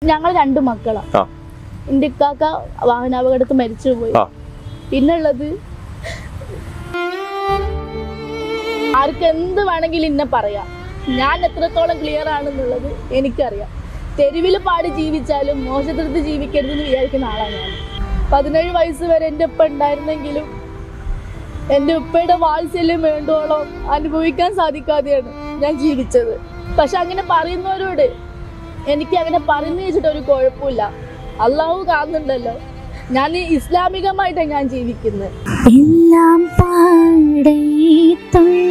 ഞങ്ങൾ രണ്ട് മക്കളാ ആ. എന്റെ ഇക്കാക്ക വാഹനാപകടത്തിൽ മരിച്ചുപോയി ആ. പിന്നുള്ളത് ആർക്ക് എന്ത് വേണമെങ്കിലും ഇന്നെ പറയാം ഞാൻ എത്രത്തോളം ക്ലിയർ ആണെന്നുള്ളത് എനിക്കറിയാം തെരുവിൽ പാടി ജീവിച്ചാലും മോശത്തിരുത്ത് ജീവിക്കരുതെന്ന് വിചാരിക്കുന്ന ആളാണ് ഞാൻ പതിനേഴ് വയസ്സ് വരെ എൻ്റെ ഉപ്പ ഉണ്ടായിരുന്നെങ്കിലും എൻ്റെ ഉപ്പയുടെ വാത്സല്യം വേണ്ടോളം അനുഭവിക്കാൻ സാധിക്കാതെയാണ് ഞാൻ ജീവിച്ചത് പക്ഷെ അങ്ങനെ പറയുന്നവരോട് എനിക്ക് അങ്ങനെ പറയുന്ന വെച്ചിട്ട് ഒരു കുഴപ്പമില്ല അള്ളാഹു കാണുന്നുണ്ടല്ലോ ഞാൻ ഈ ഇസ്ലാമികമായിട്ടാണ് ഞാൻ ജീവിക്കുന്നത് എല്ലാം പാടത്തുള്ള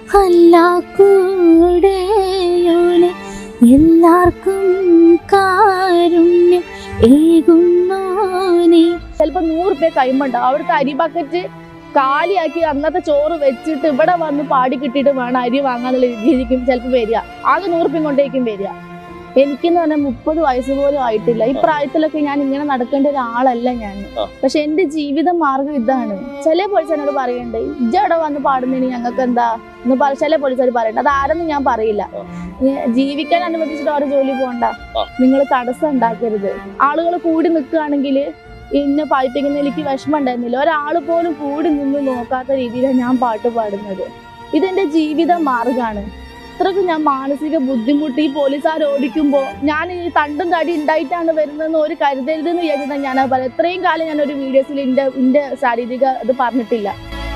അല്ലാക്കൂടെയോനെ എല്ലാവർക്കും കാരുണ്യം ഏകുന്നോനെ ചിലപ്പോൾ നൂറ് രൂപ കൈമുണ്ടാവും അവിടുത്തെ അരി ബക്കറ്റ് കാലിയാക്കി അന്നത്തെ ചോറ് വെച്ചിട്ട് ഇവിടെ വന്ന് പാടി കിട്ടിയിട്ട് വേണം അരി വാങ്ങാനുള്ള രീതിക്കും ചിലപ്പോൾ വരിക ആകെ നൂറ് രൂപയും കൊണ്ടേക്കും വരിക എനിക്കെന്ന് പറഞ്ഞാൽ മുപ്പത് വയസ്സ് പോലും ആയിട്ടില്ല ഈ പ്രായത്തിലൊക്കെ ഞാൻ ഇങ്ങനെ നടക്കേണ്ട ഒരാളല്ല ഞാൻ ആ. പക്ഷെ എന്റെ ജീവിത മാർഗം ഇതാണ് ചില പോലീസുകാരോട് പറയണ്ടേ ഇജ്ജവിടെ വന്ന് പാടുന്നതിന് ഞങ്ങൾക്ക് എന്താ എന്ന് പറ ചില പോലീസുകാർ പറയണ്ട അത് ആരെന്ന് ഞാൻ പറയില്ല ആ. ഈ- ജീവിക്കാൻ അനുവദിച്ചിട്ട് അവരെ ജോലി പോകണ്ട ആ. നിങ്ങൾ തടസ്സം ഉണ്ടാക്കരുത് ആളുകൾ കൂടി നിൽക്കുകയാണെങ്കിൽ ഇന്ന പായിപ്പിക്കുന്നതിലേക്ക് വിഷമം ഉണ്ടായിരുന്നില്ല ഒരാൾ പോലും കൂടി നിന്ന് നോക്കാത്ത രീതിയിലാണ് ഞാൻ പാട്ട് പാടുന്നത് ഇതെന്റെ ജീവിത മാർഗമാണ് അത്രയ്ക്ക് ഞാൻ മാനസിക ബുദ്ധിമുട്ട് ഈ പോലീസുകാർ ഓടിക്കുമ്പോൾ ഞാൻ ഈ തണ്ടും തടി ഉണ്ടായിട്ടാണ് വരുന്നതെന്ന് ഒരു കരുതരുതെന്ന് വിചാരിച്ചാൽ ഞാൻ പറയാം ഇത്രയും കാലം ഞാൻ ഒരു വീഡിയോസിൽ എൻ്റെ എൻ്റെ ശാരീരിക ഇത് പറഞ്ഞിട്ടില്ല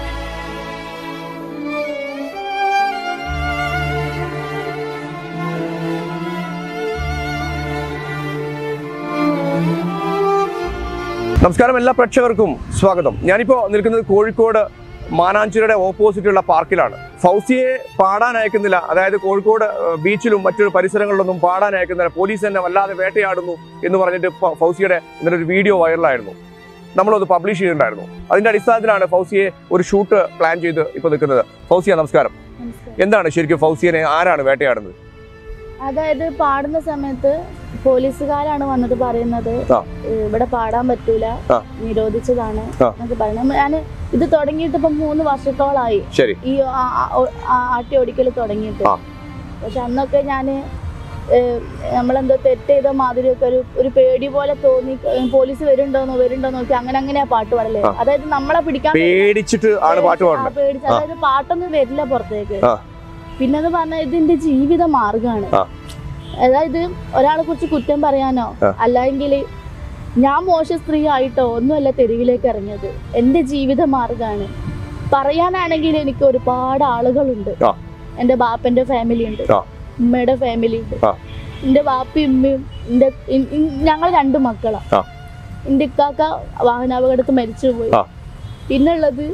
നമസ്കാരം എല്ലാ പ്രേക്ഷകർക്കും സ്വാഗതം ഞാനിപ്പോൾ നിൽക്കുന്നത് കോഴിക്കോട് മാനാഞ്ചിറയുടെ ഓപ്പോസിറ്റുള്ള പാർക്കിലാണ് ഫൗസിയെ പാടാൻ അയക്കുന്നില്ല അതായത് കോഴിക്കോട് ഏഹ്, ബീച്ചിലും മറ്റു പരിസരങ്ങളിലൊന്നും പാടാൻ അയക്കുന്നില്ല പോലീസ് തന്നെ വല്ലാതെ വേട്ടയാടുന്നു എന്ന് പറഞ്ഞിട്ട് ഇപ്പോൾ ഫൗസിയുടെ ഇന്നലെ ഒരു വീഡിയോ വൈറലായിരുന്നു നമ്മളത് പബ്ലിഷ് ചെയ്തിട്ടുണ്ടായിരുന്നു അതിന്റെ അടിസ്ഥാനത്തിലാണ് ഫൗസിയെ ഒരു ഷൂട്ട് പ്ലാൻ ചെയ്ത് ഇപ്പോൾ നിൽക്കുന്നത് ഫൗസിയ നമസ്കാരം എന്താണ് ശരിക്കും ഫൗസിയനെ ആരാണ് വേട്ടയാടുന്നത് അതായത് പാടുന്ന സമയത്ത് പോലീസുകാരാണ് വന്നിട്ട് പറയുന്നത് ആ. ഏഹ് ഇവിടെ പാടാൻ പറ്റൂല ആ. നിരോധിച്ചതാണ് ആ. എന്നൊക്കെ പറയുന്നത് ഞാൻ ഇത് തുടങ്ങിയിട്ട് ഇപ്പം മൂന്ന് വർഷത്തോളായി ശരി ഈ ആ- ആ- ഒ- ആ- ആട്ടി ഓടിക്കൽ തുടങ്ങിയിട്ട് ആ. പക്ഷെ അന്നൊക്കെ ഞാൻ നമ്മളെന്തോ തെറ്റ് ചെയ്ത മാതിരിയൊക്കെ ഒരു ഒരു പേടി പോലെ തോന്നി ഏഹ് പോലീസ് വരുന്നുണ്ടോന്നോ വരുന്നുണ്ടോ നോക്കി അങ്ങനെ അങ്ങനെയാ പാട്ട് പാടല് ആ. അതായത് നമ്മളെ പിടിക്കാൻ പേടിച്ചിട്ട് ആണ് പാട്ട് ആ, പാടുന്നത് പേടിച്ച് ആ. അതായത് പാട്ടൊന്നും വരില്ല പുറത്തേക്ക് ആ. പിന്നെന്ന് പറഞ്ഞാൽ ഇതിന്റെ ജീവിത മാർഗമാണ് ആ. അതായത് ഒരാളെ കുറിച്ച് കുറ്റം പറയാനോ ആ. അല്ലെങ്കിൽ ഞാൻ മോശ സ്ത്രീ ആയിട്ടോ ഒന്നുമല്ല തെരുവിലേക്ക് ഇറങ്ങിയത് എന്റെ ജീവിത മാർഗമാണ് പറയാനാണെങ്കിൽ എനിക്ക് ഒരുപാട് ആളുകളുണ്ട് ആ. എന്റെ ബാപ്പന്റെ ഫാമിലി ഉണ്ട് ആ. ഉമ്മയുടെ ഫാമിലി ഉണ്ട് ആ. എന്റെ ബാപ്പയും ഉമ്മയും എന്റെ ഇ- ഇ- ഞങ്ങൾ രണ്ട് മക്കളാ ആ. എന്റെ ഇക്കാക്ക വാഹനാപകടത്തിൽ മരിച്ചുപോയി ആ. പിന്നുള്ളത്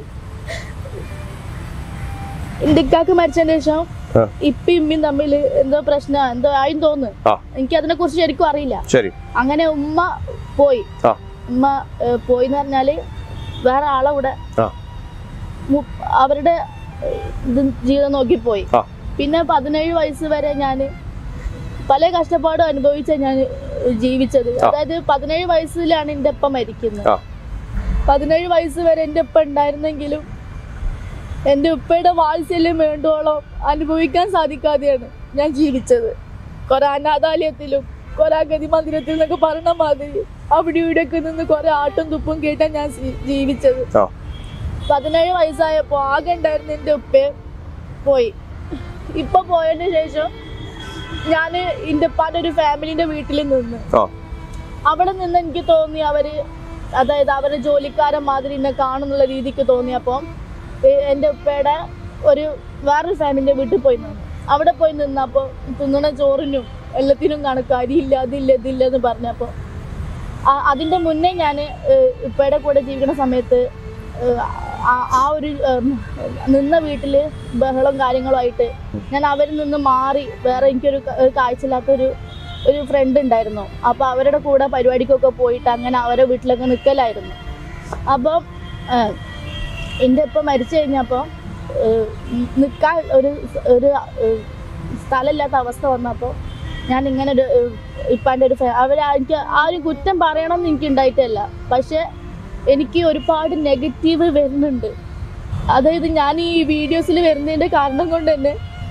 എന്റെ ഇക്കാക്ക് മരിച്ചതിന് ശേഷം ആ. ഇപ്പം ഇമ്മയും തമ്മിൽ എന്തോ പ്രശ്നം എന്തോ ആയും തോന്നുന്നു ആ. എനിക്ക് അതിനെ കുറിച്ച് ശരിക്കും അറിയില്ല ശരി അങ്ങനെ ഉമ്മ പോയി ആ. ഉമ്മ ഏഹ്, പോയിന്ന് പറഞ്ഞാല് വേറെ ആളെ കൂടെ ആ. മു- അവരുടെ ഏഹ്, ഇത് ജീവിതം നോക്കി പോയി ആ. പിന്നെ പതിനേഴ് വയസ്സ് വരെ ഞാൻ പല കഷ്ടപ്പാടും അനുഭവിച്ച ഞാൻ ജീവിച്ചത് ആ. അതായത് പതിനേഴ് വയസ്സിലാണ് എൻ്റെ ഉപ്പ മരിക്കുന്നത് ആ. പതിനേഴ് വയസ്സ് വരെ എൻ്റെ ഉപ്പ ഉണ്ടായിരുന്നെങ്കിലും എൻ്റെ ഉപ്പയുടെ വാത്സല്യം വേണ്ടോളം അനുഭവിക്കാൻ സാധിക്കാതെയാണ് ഞാൻ ജീവിച്ചത് കുറെ അനാഥാലയത്തിലും കുറെ ഗതി മന്ദിരത്തിൽ നിന്നൊക്കെ പറഞ്ഞ മാതിരി അവിടെ ഇവിടെയൊക്കെ നിന്ന് കുറെ ആട്ടും തുപ്പും കേട്ടാണ് ഞാൻ സി- ജീവിച്ചത് ആ. പതിനേഴ് വയസ്സായപ്പോ ആകെ ഉണ്ടായിരുന്ന എൻ്റെ ഉപ്പയും പോയി ഇപ്പൊ പോയതിന് ശേഷം ഞാൻ എൻ്റെ ഉപ്പാൻ്റെ ഒരു ഫാമിലിന്റെ വീട്ടിൽ നിന്ന് ആ. അവിടെ നിന്ന് എനിക്ക് തോന്നി അവര് അതായത് അവരെ ജോലിക്കാരൻ മാതിരി എന്നെ കാണുന്നുള്ള രീതിക്ക് തോന്നിയപ്പം ഏ- എൻ്റെ ഉപ്പയുടെ ഒരു വേറൊരു ഫാമിലിന്റെ വീട്ടിൽ പോയി നിന്നു അവിടെ പോയി നിന്നപ്പോൾ തിന്നണ ചോറിനും എല്ലാത്തിനും കണക്ക് അരിയില്ല അതില്ല ഇതില്ല എന്ന് പറഞ്ഞപ്പോൾ അതിൻ്റെ മുന്നേ ഞാൻ ഉപ്പയുടെ കൂടെ ജീവിക്കുന്ന സമയത്ത് ഏഹ്, ആ- ആ ഒരു ഏഹ്, നിന്ന വീട്ടിൽ ബഹളം കാര്യങ്ങളുമായിട്ട് ഞാൻ അവരിൽ നിന്ന് മാറി വേറെ എനിക്കൊരു ക- ഒരു കാഴ്ചയില്ലാത്തൊരു ഒരു ഫ്രണ്ട് ഉണ്ടായിരുന്നു അപ്പോൾ അവരുടെ കൂടെ പരിപാടിക്കൊക്കെ പോയിട്ട് അങ്ങനെ അവരെ വീട്ടിലൊക്കെ നിൽക്കലായിരുന്നു അപ്പം ഏഹ്, എൻ്റെ ഇപ്പം മരിച്ചു കഴിഞ്ഞപ്പോൾ നിൽക്കാൻ ഒരു ഒരു ഏഹ്, സ്ഥലമില്ലാത്ത അവസ്ഥ വന്നപ്പോൾ ഞാൻ ഇങ്ങനെ ഒരു ഏഹ്, ഇപ്പാൻ്റെ ഒരു ഫേ- അവരെ എനിക്ക് ആരും കുറ്റം പറയണമെന്ന് എനിക്ക് ഉണ്ടായിട്ടല്ല പക്ഷെ എനിക്ക് ഒരുപാട് നെഗറ്റീവ് വരുന്നുണ്ട് അതായത് ഞാൻ ഈ വീഡിയോസിൽ വരുന്നതിൻ്റെ കാരണം കൊണ്ട് തന്നെ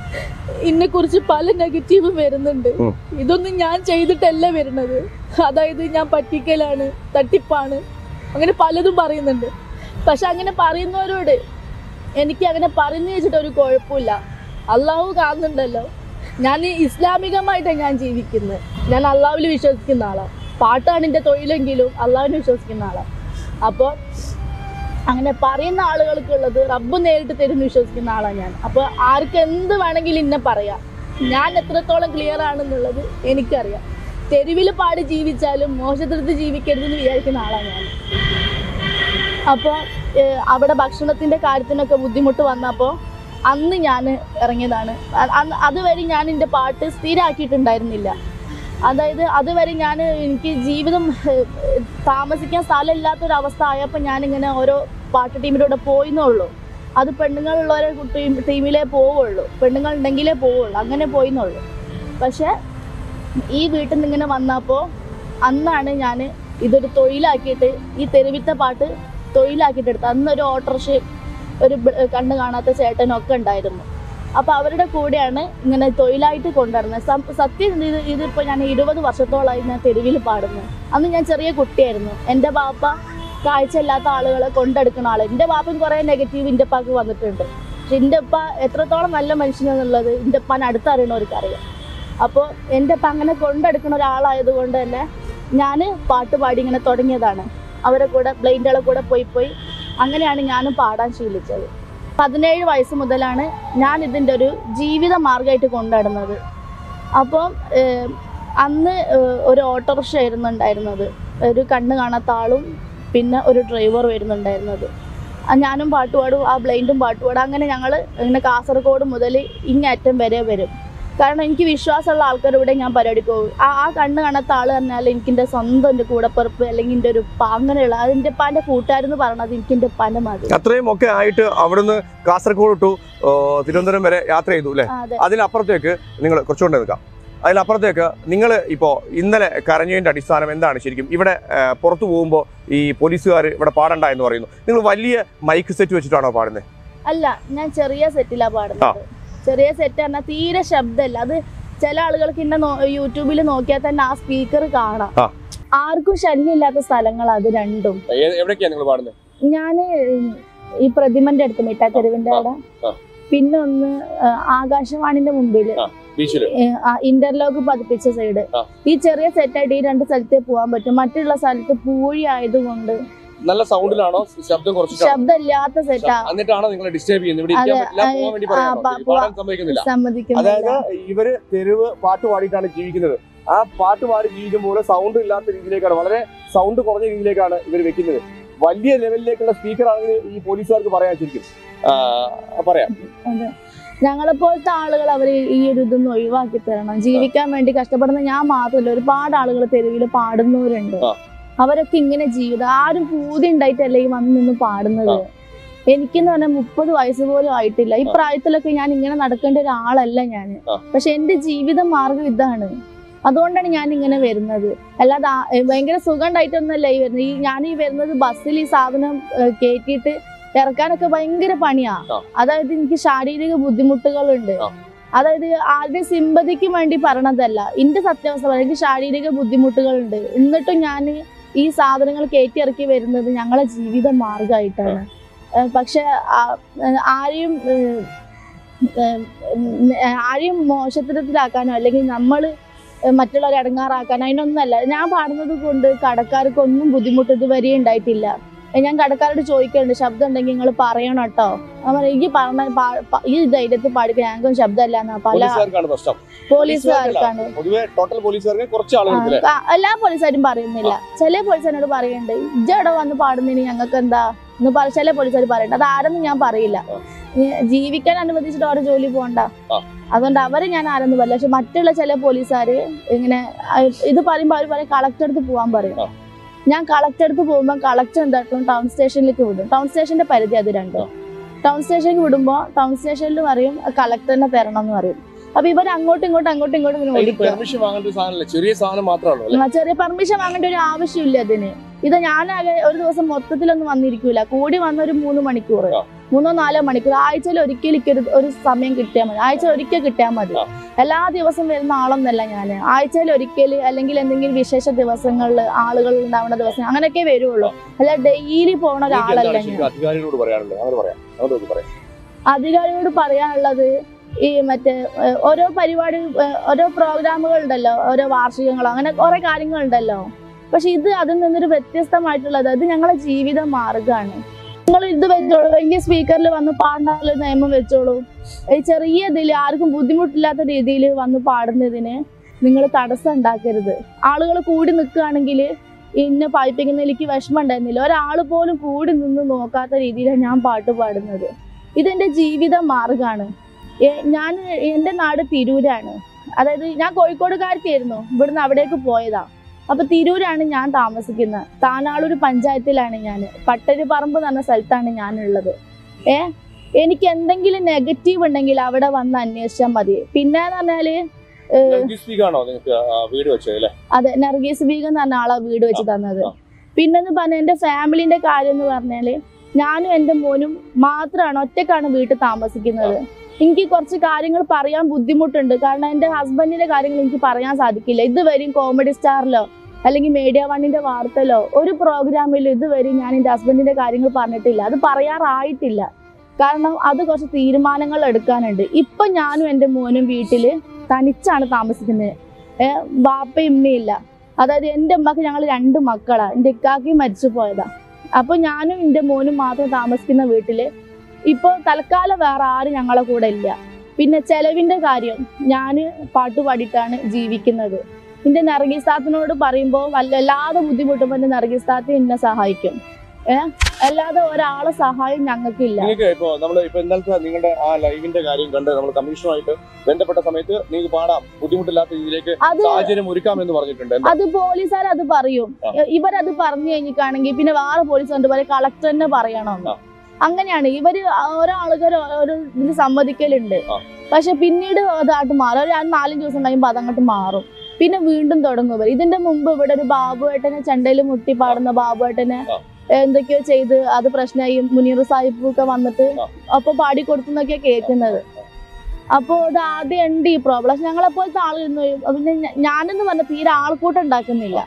എന്നെ കുറിച്ച് പല നെഗറ്റീവും വരുന്നുണ്ട് ഉം. ഇതൊന്നും ഞാൻ ചെയ്തിട്ടല്ല വരുന്നത് അതായത് ഞാൻ പറ്റിക്കലാണ് തട്ടിപ്പാണ് അങ്ങനെ പലതും പറയുന്നുണ്ട് പക്ഷെ അങ്ങനെ പറയുന്നവരോട് എനിക്ക് അങ്ങനെ പറഞ്ഞു വെച്ചിട്ട് ഒരു കുഴപ്പമില്ല അള്ളാഹു കാണുന്നുണ്ടല്ലോ ഞാൻ ഈ ഇസ്ലാമികമായിട്ടാണ് ഞാൻ ജീവിക്കുന്നത് ഞാൻ അള്ളാഹുവിൽ വിശ്വസിക്കുന്ന ആളാണ് പാട്ടാണ് എൻ്റെ തൊഴിലെങ്കിലും അള്ളാഹുവിനെ വിശ്വസിക്കുന്ന ആളാണ് അപ്പോൾ അങ്ങനെ പറയുന്ന ആളുകൾക്കുള്ളത് റബ്ബ് നേരിട്ട് തരുന്നു വിശ്വസിക്കുന്ന ആളാണ് ഞാൻ അപ്പോൾ ആർക്ക് എന്ത് വേണമെങ്കിലും ഇന്നെ പറയാം ഞാൻ എത്രത്തോളം ക്ലിയർ ആണെന്നുള്ളത് എനിക്കറിയാം തെരുവിൽ പാടി ജീവിച്ചാലും മോശത്തിടത്ത് ജീവിക്കരുതെന്ന് വിചാരിക്കുന്ന ആളാണ് ഞാൻ അപ്പോൾ അവിടെ ഭക്ഷണത്തിൻ്റെ കാര്യത്തിനൊക്കെ ബുദ്ധിമുട്ട് വന്നപ്പോൾ അന്ന് ഞാൻ ഇറങ്ങിയതാണ് അ- അന്ന് അതുവരെ ഞാൻ എൻ്റെ പാട്ട് സ്ഥിരമാക്കിയിട്ടുണ്ടായിരുന്നില്ല അതായത് അതുവരെ ഞാൻ എനിക്ക് ജീവിതം ഏഹ്, താമസിക്കാൻ സ്ഥലമില്ലാത്തൊരവസ്ഥ ആയപ്പോൾ ഞാനിങ്ങനെ ഓരോ പാട്ട് ടീമിൻ്റെ കൂടെ പോയിന്നേ ഉള്ളൂ അത് പെണ്ണുങ്ങളുള്ളവരെ ടീം ടീമിലേ പോവുള്ളൂ പെണ്ണുങ്ങളുണ്ടെങ്കിലേ പോവുള്ളൂ അങ്ങനെ പോയിന്നുള്ളൂ പക്ഷേ ഈ വീട്ടിൽ നിന്ന് ഇങ്ങനെ വന്നപ്പോൾ അന്നാണ് ഞാൻ ഇതൊരു തൊഴിലാക്കിയിട്ട് ഈ തെരുവിത്തെ പാട്ട് തൊഴിലാക്കിയിട്ട് എടുത്തത് അന്നൊരു ഓട്ടോറിക്ഷയും ഒരു ബ- കണ്ണ് കാണാത്ത ചേട്ടനും ഒക്കെ ഉണ്ടായിരുന്നു അപ്പോൾ അവരുടെ കൂടെയാണ് ഇങ്ങനെ തൊഴിലായിട്ട് കൊണ്ടുവരുന്നത് സം- സത്യം ഇത് ഇതിപ്പോൾ ഞാൻ ഇരുപത് വർഷത്തോളമായി ഞാൻ തെരുവിൽ പാടുന്നത് അന്ന് ഞാൻ ചെറിയ കുട്ടിയായിരുന്നു എൻ്റെ ബാപ്പ കാഴ്ചയില്ലാത്ത ആളുകളെ കൊണ്ടെടുക്കുന്ന ആൾ എൻ്റെ ബാപ്പൻ കുറേ നെഗറ്റീവ് എൻ്റെ ഉപ്പാക്ക് വന്നിട്ടുണ്ട് പക്ഷെ എൻ്റെ ഉപ്പ എത്രത്തോളം നല്ല മനുഷ്യനെന്നുള്ളത് എൻ്റെ ഉപ്പാൻ അടുത്തറിയണവർക്ക് അറിയാം അപ്പോൾ എൻ്റെ ഉപ്പ അങ്ങനെ കൊണ്ടെടുക്കുന്ന ഒരാളായതുകൊണ്ട് തന്നെ ഞാൻ പാട്ട് പാടി ഇങ്ങനെ തുടങ്ങിയതാണ് അവരെ കൂടെ ബ്ലൈൻഡുകളെ കൂടെ പോയി പോയി അങ്ങനെയാണ് ഞാനും പാടാൻ ശീലിച്ചത് പതിനേഴ് വയസ്സ് മുതലാണ് ഞാൻ ഇതിൻ്റെ ഒരു ജീവിത മാർഗമായിട്ട് കൊണ്ടുനടന്നത് അപ്പോൾ അന്ന് ഏഹ്, ഒരു ഓട്ടോറിക്ഷ ആയിരുന്നു ഉണ്ടായിരുന്നത് ഒരു കണ്ണ് കാണാത്ത ആളും പിന്നെ ഒരു ഡ്രൈവർ വരുന്നുണ്ടായിരുന്നത് ആ ഞാനും പാട്ട് പാടും ആ ബ്ലൈൻഡും പാട്ട് പാടും അങ്ങനെ ഞങ്ങൾ ഇങ്ങനെ കാസർഗോഡ് മുതൽ ഇങ്ങേറ്റം വരെ വരും കാരണം എനിക്ക് വിശ്വാസമുള്ള ആൾക്കാരുടെ കൂടെ ഞാൻ പരിപാടിക്ക് പോകും ആ ആ കണ്ണ് കാണാത്ത ആൾ പറഞ്ഞാൽ എനിക്ക് എൻ്റെ സ്വന്തം എൻ്റെ കൂടപ്പിറപ്പ് അല്ലെങ്കിൽ എൻ്റെ ഒരു ഉപ്പ അങ്ങനെയുള്ള അതിൻ്റെ ഉപ്പാൻ്റെ കൂട്ടുകാരെന്ന് പറയണത് എനിക്ക് എൻ്റെ ഉപ്പാൻ്റെ മതി അത്രയും ഒക്കെ ആയിട്ട് അവിടുന്ന് കാസർഗോഡ് ടു ആ, തിരുവനന്തപുരം വരെ യാത്ര ചെയ്തു അല്ലേ ആ, അതെ അതിനപ്പുറത്തേക്ക് നിങ്ങൾ കുറച്ചുകൊണ്ട് നിൽക്കാം അതിനപ്പുറത്തേക്ക് നിങ്ങൾ ഇപ്പോൾ ഇന്നലെ കരഞ്ഞതിൻ്റെ അടിസ്ഥാനം എന്താണ് ശരിക്കും ഇവിടെ ആ, പുറത്തു പോകുമ്പോൾ ഈ പോലീസുകാർ ഇവിടെ പാടണ്ട എന്ന് പറയുന്നു നിങ്ങൾ വലിയ മൈക്ക് സെറ്റ് വെച്ചിട്ടാണോ പാടുന്നത് അല്ല ഞാൻ ചെറിയ സെറ്റിലാ പാടുന്നത് ചെറിയ സെറ്റ് പറഞ്ഞാൽ തീരെ ശബ്ദമല്ല അത് ചില ആളുകൾക്ക് ഇന്നെ നോ- യൂട്യൂബിൽ നോക്കിയാൽ തന്നെ ആ സ്പീക്കർ കാണാം ആ. ആർക്കും ശല്യമില്ലാത്ത സ്ഥലങ്ങളാ അത് രണ്ടും എവിടേക്കാണ് നിങ്ങൾ പാടുന്നത് ഞാന് ഈ പ്രതിമന്റെ അടുത്ത് മിഠാ തെരുവിന്റെ ആ, അവിടെ ആ. പിന്നെ ഒന്ന് ആ, ആകാശവാണിന്റെ മുമ്പിൽ ആ. ബീച്ചിൽ ഇന്റർലോക്ക് പതിപ്പിച്ച സൈഡ് ആ. ഈ ചെറിയ സെറ്റായിട്ട് ഈ രണ്ട് സ്ഥലത്തേ പോകാൻ പറ്റും മറ്റുള്ള സ്ഥലത്ത് പൂഴി ആയതുകൊണ്ട് നല്ല സൗണ്ടിലാണോ ശബ്ദം കുറച്ചിട്ടാണോ ശബ്ദമില്ലാത്ത സെറ്റാ എന്നിട്ടാണോ നിങ്ങളെ ഡിസ്റ്റർബ് ചെയ്യുന്നത് ഇവിടെ അതെ, ഇരിക്കാൻ പറ്റില്ല പോകാൻ വേണ്ടി ആ, പറയാനോ? പ- പാടാൻ സമ്മതിക്കുന്നില്ല സമ്മതിക്കുന്നില്ല അതായത് ഇവര് തെരുവ് പാട്ട് പാടിയിട്ടാണ് ജീവിക്കുന്നത് ആ പാട്ട് പാടി ജീവിക്കുമ്പോൾ സൗണ്ട് ഇല്ലാത്ത രീതിയിലേക്കാണ് വളരെ സൗണ്ട് കുറഞ്ഞ രീതിയിലേക്കാണ് ഇവർ വെക്കുന്നത് വലിയ ലെവലിലേക്കുള്ള സ്പീക്കർ ആണെങ്കിൽ ഈ പോലീസുകാർക്ക് പറയാൻ ശരിക്കും ആ, പറയാം അതെ ഞങ്ങളെപ്പോലത്തെ ആളുകൾ അവർ ഈ ഒരു ഇതൊന്ന് ഒഴിവാക്കി തരണം ജീവിക്കാൻ വേണ്ടി കഷ്ടപ്പെടുന്ന ഞാൻ മാത്രമല്ല ഒരുപാട് ആളുകൾ തെരുവിൽ പാടുന്നവരുണ്ട് ആ. അവരൊക്കെ ഇങ്ങനെ ജീവിതം ആരും പൂതി ഉണ്ടായിട്ടല്ലേ ഈ വന്ന് നിന്ന് പാടുന്നത് എനിക്കെന്ന് പറഞ്ഞാൽ മുപ്പത് വയസ്സ് പോലും ആയിട്ടില്ല ഈ ആ. പ്രായത്തിലൊക്കെ ഞാൻ ഇങ്ങനെ നടക്കേണ്ട ഒരാളല്ല ഞാൻ ആ. പക്ഷെ എന്റെ ജീവിത മാർഗം ഇതാണ് അതുകൊണ്ടാണ് ഞാൻ ഇങ്ങനെ വരുന്നത് അല്ലാതെ ആ- ഏ, ഭയങ്കര സുഖം ഉണ്ടായിട്ടൊന്നല്ല ഈ വരുന്നത് ഈ ഞാൻ ഈ വരുന്നത് ബസ്സിൽ ഈ സാധനം ഏ, കയറ്റിയിട്ട് ഇറക്കാനൊക്കെ ഭയങ്കര പണിയാ ആ. അതായത് എനിക്ക് ശാരീരിക ബുദ്ധിമുട്ടുകളുണ്ട് ആ. അതായത് ആരുടെ സിമ്പതിക്ക് വേണ്ടി പറയണതല്ല എന്റെ സത്യാവസ്ഥ പറയാം എനിക്ക് ശാരീരിക ബുദ്ധിമുട്ടുകളുണ്ട് എന്നിട്ടും ഞാൻ ഈ സാധനങ്ങൾ കയറ്റി ഇറക്കി വരുന്നത് ഞങ്ങളെ ജീവിത മാർഗമായിട്ടാണ് ഏഹ് പക്ഷെ ആ- ഏഹ് ആരെയും ഏഹ് ഏഹ് ഉം ആരെയും മോശത്തരത്തിലാക്കാനോ അല്ലെങ്കിൽ നമ്മൾ മറ്റുള്ളവരെ അടങ്ങാറാക്കാനോ അതിനൊന്നല്ല ഞാൻ പാടുന്നത് കൊണ്ട് കടക്കാർക്കൊന്നും ബുദ്ധിമുട്ട് ഇതുവരെ ഉണ്ടായിട്ടില്ല ഏഹ് ഞാൻ കടക്കാരോട് ചോദിക്കാറുണ്ട് ശബ്ദം ഉണ്ടെങ്കിൽ നിങ്ങൾ പറയണം കേട്ടോ അവർ ഈ പറഞ്ഞ പാ- പ- ഈ ധൈര്യത്തിൽ പാടിക്കാൻ ഞങ്ങൾക്കും ശബ്ദമല്ല എന്നാ പല പോലീസുകാർക്കാണ് പ്രശ്നം പോലീസുകാർക്കാണ് പൊതുവെ ടോട്ടൽ പോലീസുകാർക്ക് കുറച്ച് ആ, ആളുകൾക്ക് ആ, എല്ലാ പോലീസുകാരും പറയുന്നില്ല ചില പോലീസുകാരോട് പറയുന്നുണ്ട് ഇജ്ജവിടെ വന്ന് പാടുന്നതിന് ഞങ്ങൾക്ക് എന്താ എന്ന് പറ ചില പോലീസുകാർ പറയുന്നുണ്ട് അത് ആരെന്ന് ഞാൻ പറയില്ല ആ. ഈ ജീവിക്കാൻ അനുവദിച്ചിട്ട് അവരെ ജോലി പോകണ്ട ആ. അതുകൊണ്ട് അവരെ ഞാൻ ആരെന്ന് പറയില്ല പക്ഷെ മറ്റുള്ള ചില പോലീസുകാർ ഇങ്ങനെ ആ, ഇത് പറയുമ്പോൾ അവർ പറയും കളക്ടർ അടുത്ത് പോകാൻ പറയും ആ. ഞാൻ കളക്ടർ അടുത്ത് പോകുമ്പോൾ കളക്ടർ എന്താക്കും ടൗൺ സ്റ്റേഷനിലേക്ക് വിടും ടൗൺ സ്റ്റേഷന്റെ പരിധി അത് രണ്ടും ടൗൺ സ്റ്റേഷനിലേക്ക് വിടുമ്പോൾ ടൗൺ സ്റ്റേഷനിൽ പറയും കളക്ടറിനെ തരണം എന്ന് പറയും അപ്പൊ ഇവർ അങ്ങോട്ടും ഇങ്ങോട്ടും അങ്ങോട്ടും ഇങ്ങോട്ടും ഇങ്ങനെ ഇത് ഓടിക്കുക പെർമിഷൻ വാങ്ങേണ്ട ഒരു സാധനമല്ല ചെറിയ സാധനം മാത്രമാണോ അല്ലേ ആ, ചെറിയ പെർമിഷൻ വാങ്ങേണ്ട ഒരു ആവശ്യമില്ല അതിന് ഇത് ഞാനാകെ ഒരു ദിവസം മൊത്തത്തിലൊന്നും വന്നിരിക്കൂല കൂടി വന്ന ഒരു മൂന്ന് മണിക്കൂർ ആ. മൂന്നോ നാലോ മണിക്കൂർ ആഴ്ചയിൽ ഒരിക്കലും ഒരു ഒരു സമയം കിട്ടിയാൽ മതി ആഴ്ച ഒരിക്കൽ കിട്ടിയാൽ മതി ആ. എല്ലാ ദിവസവും വരുന്ന ആളൊന്നല്ല ഞാൻ ആഴ്ചയിൽ ഒരിക്കൽ അല്ലെങ്കിൽ എന്തെങ്കിലും വിശേഷ ദിവസങ്ങളിൽ ആളുകൾ ഉണ്ടാവുന്ന ദിവസം അങ്ങനെയൊക്കെ വരുള്ളൂ അല്ല ഡെയിലി പോണ നിങ്ങൾക്ക് ഒരാളല്ല എന്താണ് ഞാൻ ശരിക്കും അധികാരികളോട് പറയാനുള്ളത് അവർ പറയാം അവരോട് പറയാം അധികാരികളോട് പറയാനുള്ളത് ഈ മറ്റേ ഏഹ്, ഓരോ പരിപാടി ഏഹ്, ഓരോ പ്രോഗ്രാമുകൾ ഉണ്ടല്ലോ ഓരോ വാർഷികങ്ങളോ അങ്ങനെ കുറെ കാര്യങ്ങളുണ്ടല്ലോ പക്ഷെ ഇത് അതിൽ നിന്നൊരു വ്യത്യസ്തമായിട്ടുള്ളത് അത് ഞങ്ങളെ ജീവിത മാർഗമാണ് നിങ്ങൾ ഇത് വെച്ചോളൂ വലിയ സ്പീക്കറിൽ വന്ന് പാടാനുള്ള നിയമം വെച്ചോളൂ ഈ ചെറിയ ഇതിൽ ആർക്കും ബുദ്ധിമുട്ടില്ലാത്ത രീതിയിൽ വന്ന് പാടുന്നതിന് നിങ്ങൾ തടസ്സം ഉണ്ടാക്കരുത് ആളുകൾ കൂടി നിൽക്കുകയാണെങ്കിൽ ഇന്ന പായിപ്പിക്കുന്നതിലേക്ക് വിഷമം ഉണ്ടായിരുന്നില്ല ഒരാൾ പോലും കൂടി നിന്ന് നോക്കാത്ത രീതിയിലാണ് ഞാൻ പാട്ട് പാടുന്നത് ഇതെന്റെ ജീവിത മാർഗമാണ് ഞാൻ എൻ്റെ നാട് തിരൂരാണ് അതായത് ഞാൻ കോഴിക്കോടുകാരത്തിയായിരുന്നു ഇവിടുന്ന് അവിടേക്ക് പോയതാ അപ്പൊ തിരൂരാണ് ഞാൻ താമസിക്കുന്നത് താനാളൂർ പഞ്ചായത്തിലാണ് ഞാൻ പട്ടരുപറമ്പ് എന്ന് പറഞ്ഞ സ്ഥലത്താണ് ഞാനുള്ളത് ഏ എനിക്ക് എന്തെങ്കിലും നെഗറ്റീവ് ഉണ്ടെങ്കിൽ അവിടെ വന്ന് അന്വേഷിച്ചാൽ മതി പിന്നെ എന്ന് പറഞ്ഞാല് സ്പീക്കാണോ നിങ്ങൾക്ക് ആ, വീട് വെച്ചത് അല്ലേ അതെ നർഗീസ് ബീഗം എന്ന് പറഞ്ഞ ആളാ വീട് വെച്ച് തന്നത് ആ. പിന്നെന്ന് പറഞ്ഞാൽ എൻ്റെ ഫാമിലിന്റെ കാര്യം എന്ന് പറഞ്ഞാല് ഞാനും എൻ്റെ മോനും മാത്രമാണ് ഒറ്റക്കാണ് വീട്ടിൽ താമസിക്കുന്നത് എനിക്ക് കുറച്ച് കാര്യങ്ങൾ പറയാൻ ബുദ്ധിമുട്ടുണ്ട് കാരണം എൻ്റെ ഹസ്ബൻഡിന്റെ കാര്യങ്ങൾ എനിക്ക് പറയാൻ സാധിക്കില്ല ഇതുവരെയും കോമഡി സ്റ്റാറിലോ അല്ലെങ്കിൽ മീഡിയ വണ്ണിന്റെ വാർത്തയിലോ ഒരു പ്രോഗ്രാമിലോ ഇതുവരെ ഞാൻ എൻ്റെ ഹസ്ബൻഡിന്റെ കാര്യങ്ങൾ പറഞ്ഞിട്ടില്ല അത് പറയാറായിട്ടില്ല കാരണം അത് കുറച്ച് തീരുമാനങ്ങൾ എടുക്കാനുണ്ട് ഇപ്പൊ ഞാനും എൻ്റെ മോനും വീട്ടില് തനിച്ചാണ് താമസിക്കുന്നത് ഏഹ് ബാപ്പയും ഉമ്മയില്ല അതായത് എൻ്റെ ഉമ്മക്ക് ഞങ്ങൾ രണ്ട് മക്കളാ എൻ്റെ ഇക്കാക്കിയും മരിച്ചു പോയതാ അപ്പൊ ഞാനും എൻ്റെ മോനും മാത്രം താമസിക്കുന്ന വീട്ടില് ഇപ്പോൾ തൽക്കാലം വേറെ ആരും ഞങ്ങളെ കൂടെ ഇല്ല പിന്നെ ചെലവിന്റെ കാര്യം ഞാൻ പാട്ട് പാടിയിട്ടാണ് ജീവിക്കുന്നത് എൻ്റെ നർഗീസ്ഥാത്തിനോട് പറയുമ്പോൾ വല്ലാതെ ബുദ്ധിമുട്ടുമ്പോൾ എൻ്റെ നർഗീസ്ഥാത്തി എന്നെ സഹായിക്കും ഏഹ് അല്ലാതെ ഒരാളെ സഹായം ഞങ്ങൾക്കില്ല നിങ്ങൾക്ക് ഇപ്പൊ നമ്മൾ ഇപ്പൊ ഇന്നലത്തെ നിങ്ങളുടെ ആ ലൈവിന്റെ കാര്യം കണ്ട് നമ്മൾ കമ്മീഷനുമായിട്ട് ബന്ധപ്പെട്ട സമയത്ത് നിങ്ങൾക്ക് പാടാം ബുദ്ധിമുട്ടില്ലാത്ത രീതിയിലേക്ക് അത് സാഹചര്യം ഒരുക്കാമെന്ന് പറഞ്ഞിട്ടുണ്ട് എന്താ അത് പോലീസുകാർ അത് പറയും ആ. ഇ- ഇവരത് പറഞ്ഞു കഴിഞ്ഞിട്ടാണെങ്കിൽ പിന്നെ വേറെ പോലീസ് കൊണ്ട് പറയും കളക്ടർ തന്നെ പറയണം ആ. അങ്ങനെയാണ് ഇവര് ഓരോ ആളുകൾ ഒരു ഇതിൽ സമ്മതിക്കലുണ്ട് ആ. പക്ഷെ പിന്നീട് അതായിട്ട് മാറും ഒരു നാലഞ്ച് ദിവസം കഴിയുമ്പോൾ അതങ്ങോട്ട് മാറും പിന്നെ വീണ്ടും തുടങ്ങും ഇവർ ഇതിന്റെ മുമ്പ് ഇവിടെ ഒരു ബാബുവേട്ടനെ ചെണ്ടയിൽ മുട്ടി പാടുന്ന ബാബുവേട്ടനെ ആ. എന്തൊക്കെയോ ചെയ്ത് അത് പ്രശ്നമായി മുനീർ സാഹിബ് ഒക്കെ വന്നിട്ട് ആ. അപ്പൊ പാടി കൊടുത്തെന്നൊക്കെയാ കേൾക്കുന്നത് അപ്പോ ഇത് ആദ്യം ഉണ്ട് ഈ പ്രോബ്ലം പക്ഷെ ഞങ്ങളെപ്പോലത്തെ ആളിരുന്നു പിന്നെ ഞ- ഞാനെന്ന് പറഞ്ഞ തീരെ ആൾക്കൂട്ടം ഉണ്ടാക്കുന്നില്ല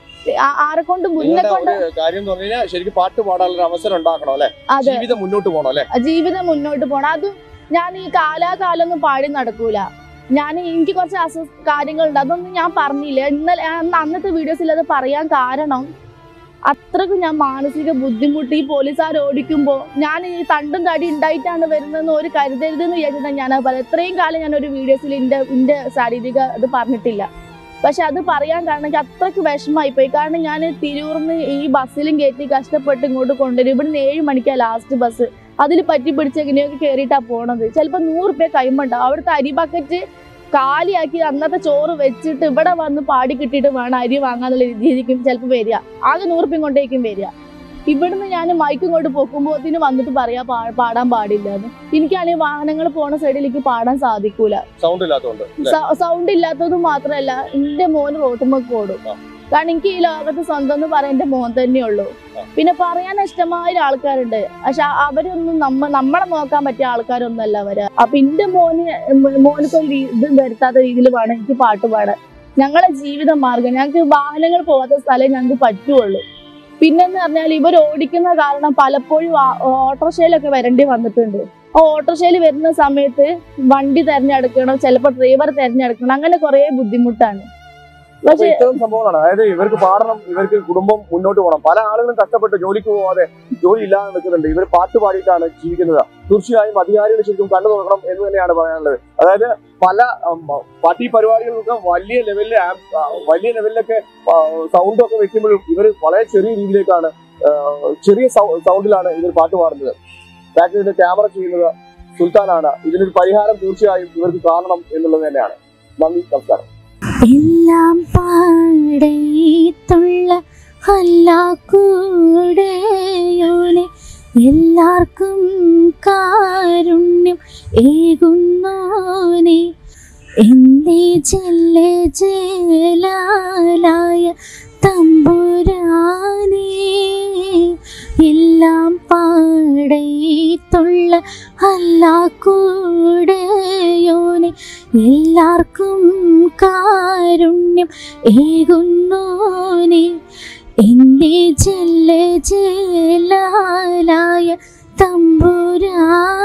ആ- ആരെ കൊണ്ട് മുന്നേ നിങ്ങളുടെ കൊണ്ട് ഒരു കാര്യം എന്ന് പറഞ്ഞു കഴിഞ്ഞാൽ ശരിക്കും പാട്ട് പാടാനുള്ള ഒരു അവസരം ഉണ്ടാക്കണം അല്ലെ അതെ ജീവിതം മുന്നോട്ട് പോകണം അല്ലെ ജീവിതം മുന്നോട്ട് പോകണം അത് ഞാൻ ഈ കാലാകാലം ഒന്നും പാടി നടക്കൂല ഞാൻ എനിക്ക് കുറച്ച് അസ്വ കാര്യങ്ങളുണ്ട് അതൊന്നും ഞാൻ പറഞ്ഞില്ല ഇന്നലെ അന്ന് അന്നത്തെ വീഡിയോസിൽ അത് പറയാൻ കാരണം അത്രക്കും ഞാൻ മാനസിക ബുദ്ധിമുട്ട് ഈ പോലീസുകാർ ഓടിക്കുമ്പോ ഞാൻ ഈ തണ്ടും തടി ഉണ്ടായിട്ടാണ് വരുന്നതെന്ന് ഒരു കരുതരുതെന്ന് വിചാരിച്ചിട്ടാണ് ഞാൻ പറയാം ഇത്രയും കാലം ഞാൻ ഒരു വീഡിയോസിൽ എന്റെ എന്റെ ശാരീരിക ഇത് പറഞ്ഞിട്ടില്ല പക്ഷെ അത് പറയാൻ കാരണം എനിക്ക് അത്രയ്ക്ക് വിഷമമായി പോയി കാരണം ഞാൻ തിരൂർന്ന് ഈ ബസ്സിലും കയറ്റി കഷ്ടപ്പെട്ട് ഇങ്ങോട്ട് കൊണ്ടുവരും ഇവിടുന്ന് ഏഴ് മണിക്കാണ് ലാസ്റ്റ് ബസ് അതിൽ പറ്റി പിടിച്ച് എങ്ങനെയൊക്കെ കയറിയിട്ടാ പോണത് ചിലപ്പോൾ നൂറ് രൂപ കൈമുണ്ടാവും അവിടുത്തെ അരി ബക്കറ്റ് കാലിയാക്കി അന്നത്തെ ചോറ് വെച്ചിട്ട് ഇവിടെ വന്ന് പാടി കിട്ടിയിട്ട് വേണം അരി വാങ്ങാന്നുള്ള രീതിക്കും ചിലപ്പോൾ വരിക ആകെ നൂറ് രൂപയും കൊണ്ടേക്കും വരിക ഇവിടുന്ന് ഞാൻ മൈക്കും കൊണ്ട് പൊക്കുമ്പോത്തിന് വന്നിട്ട് പറയാ പാ- പാടാൻ പാടില്ല എന്ന് എനിക്കാണെങ്കിൽ വാഹനങ്ങൾ പോണ സൈഡിലേക്ക് പാടാൻ സാധിക്കൂല സൗണ്ട് ഇല്ലാത്തതുകൊണ്ട് അല്ലേ? സ- സൗണ്ട് ഇല്ലാത്തത് മാത്രമല്ല എന്റെ മോന് റോട്ടുമ്മക്ക് ഓടും ആ. കാരണം എനിക്ക് ഈ ലോകത്ത് സ്വന്തം എന്ന് പറയാൻ എന്റെ മോൻ തന്നെയുള്ളൂ ആ. പിന്നെ പറയാൻ ഇഷ്ടമായ ആൾക്കാരുണ്ട് പക്ഷെ അവരൊന്നും നമ്മ നമ്മളെ നോക്കാൻ പറ്റിയ ആൾക്കാരൊന്നല്ല അവര് അപ്പൊ എന്റെ മോന് മോനൊക്കെ ഒരു ഇത് വരുത്താത്ത രീതിയിൽ വേണം എനിക്ക് പാട്ട് പാടാൻ ഞങ്ങളെ ജീവിത മാർഗം ഞങ്ങൾക്ക് വാഹനങ്ങൾ പോകാത്ത സ്ഥലം ഞങ്ങൾക്ക് പറ്റുള്ളൂ പിന്നെന്ന് പറഞ്ഞാൽ ഇവർ ഓടിക്കുന്ന കാരണം പലപ്പോഴും ആ- ഓട്ടോറിക്ഷയിലൊക്കെ വരേണ്ടി വന്നിട്ടുണ്ട് ആ ഓട്ടോറിക്ഷയിൽ വരുന്ന സമയത്ത് വണ്ടി തെരഞ്ഞെടുക്കണം ചിലപ്പോൾ ഡ്രൈവർ തെരഞ്ഞെടുക്കണം അങ്ങനെ കുറെ ബുദ്ധിമുട്ടാണ് അപ്പൊ പക്ഷെ ഇത്തരം സംഭവങ്ങളാണ് അതായത് ഇവർക്ക് പാടണം ഇവർക്ക് കുടുംബം മുന്നോട്ട് പോകണം പല ആളുകളും കഷ്ടപ്പെട്ട് ജോലിക്ക് പോവാതെ ജോലി ഇല്ലാതെ നിൽക്കുന്നുണ്ട് ഇവർ പാട്ട് പാടിയിട്ടാണ് ജീവിക്കുന്നത് തീർച്ചയായും അധികാരികൾ ശരിക്കും കണ്ടു നോക്കണം എന്ന് തന്നെയാണ് പറയാനുള്ളത് അതായത് പല ഉം, പാർട്ടി പരിപാടികൾക്കൊക്കെ വലിയ ലെവലിൽ വലിയ ലെവലിലൊക്കെ സൗണ്ട് ഒക്കെ വെക്കുമ്പോഴും ഇവർ വളരെ ചെറിയ രീതിയിലേക്കാണ് ആ, ചെറിയ സൗണ്ടിലാണ് ഇവർ പാട്ട് പാടുന്നത് ബാക്കിൽ ക്യാമറ ചെയ്യുന്നത് സുൽത്താനാണ് ഇതിനൊരു പരിഹാരം തീർച്ചയായും ഇവർക്ക് കാണണം എന്നുള്ളത് തന്നെയാണ് നന്ദി നമസ്കാരം എല്ലാം പാടത്തുള്ള അല്ലാക്കൂടെയോനെ എല്ലാവർക്കും കാരുണ്യം ഏകുന്നോനെ എന്റെ ജല്ല ജലാലായ തമ്പുരാനേ എല്ലാം പാടത്തുള്ള അല്ലാ കൂടെയോനെ എല്ലാവർക്കും കാരുണ്യം ഏകുന്നോനെ എൻ്റെ ജല്ല ജലാലായ തമ്പുരാ